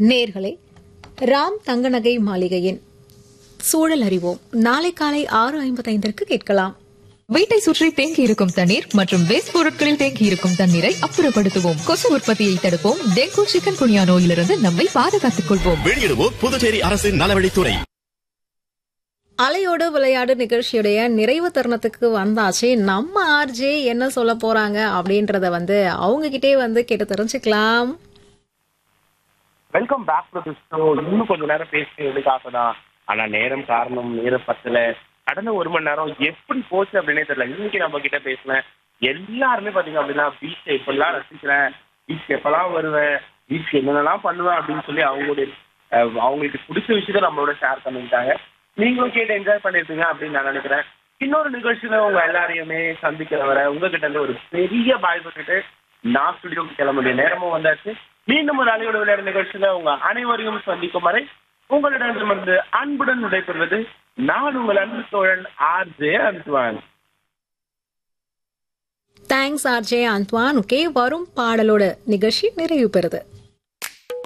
நேர்களே ராம் தங்கநகை மாளிகையின் சூழல் அறிவோம் நாளை காலை ஆறு ஐம்பத்தைந்திற்கு கேட்கலாம் வீட்டை சுற்றி தேங்கி இருக்கும் தண்ணீர் மற்றும் வேஸ்ட் பொருட்களில் தேங்கி இருக்கும் தண்ணீரை அப்புறப்படுத்துவோம் கொசு உற்பத்தியை தடுப்போம் டெங்கு சிக்கன் குனியா நோயிலிருந்து நம்மை பாதுகாத்துக் கொள்வோம் வெளியிடுவோர் புதுச்சேரி அரசின் நலவழித்துறை அலையோடு விளையாடு நிகழ்ச்சியுடைய நிறைவு தருணத்துக்கு வந்தாச்சு நம்ம ஆர்ஜே என்ன சொல்ல போறாங்க அப்படின்றத வந்து அவங்க கிட்டே வந்து கேட்டு தெரிஞ்சுக்கலாம் welcome back to the show இன்னும் கொஞ்ச நேரம் பேசுறதுக்கு ஆசைதான் ஆனா நேரம் காரணம் நேரம் பத்தல கடந்த ஒரு மணி நேரம் எப்படி போச்சு அப்படின்னே தெரியல இன்னைக்கு நம்ம கிட்ட பேசினேன் எல்லாருமே பாத்தீங்க அப்படின்னா பீச் எப்பெல்லாம் ரசிக்கிறேன் பீச் எப்பெல்லாம் வருவேன் பீச் என்னென்னலாம் பண்ணுவேன் அப்படின்னு சொல்லி அவங்களுடைய அஹ், அவங்களுக்கு பிடிச்ச விஷயத்த நம்மளோட ஷேர் பண்ணிக்கிட்டாங்க நீங்களும் கேட்டு என்ஜாய் பண்ணிருப்பீங்க அப்படின்னு நான் நினைக்கிறேன் இன்னொரு நிகழ்ச்சியில உங்க எல்லாரையுமே சந்திக்கிற வர உங்ககிட்ட இருந்து ஒரு பெரிய பாய் சொல்லிட்டு நான் ஸ்டுடியோக்கு கிளம்ப வேண்டிய நேரமும் வந்தாச்சு மீண்டும் ஒரு அலையோட விளையாடு நிகழ்ச்சியில உங்க அனைவரையும் சந்திக்கும் வரை உங்களிடமிருந்து அன்புடன் விடைபெறுவது நான் உங்கள் அன்பு தோழன் R J Anthuvan thanks RJ Anthuvan okay வரும் பாடலோட நிகழ்ச்சி நிறைவு பெறுது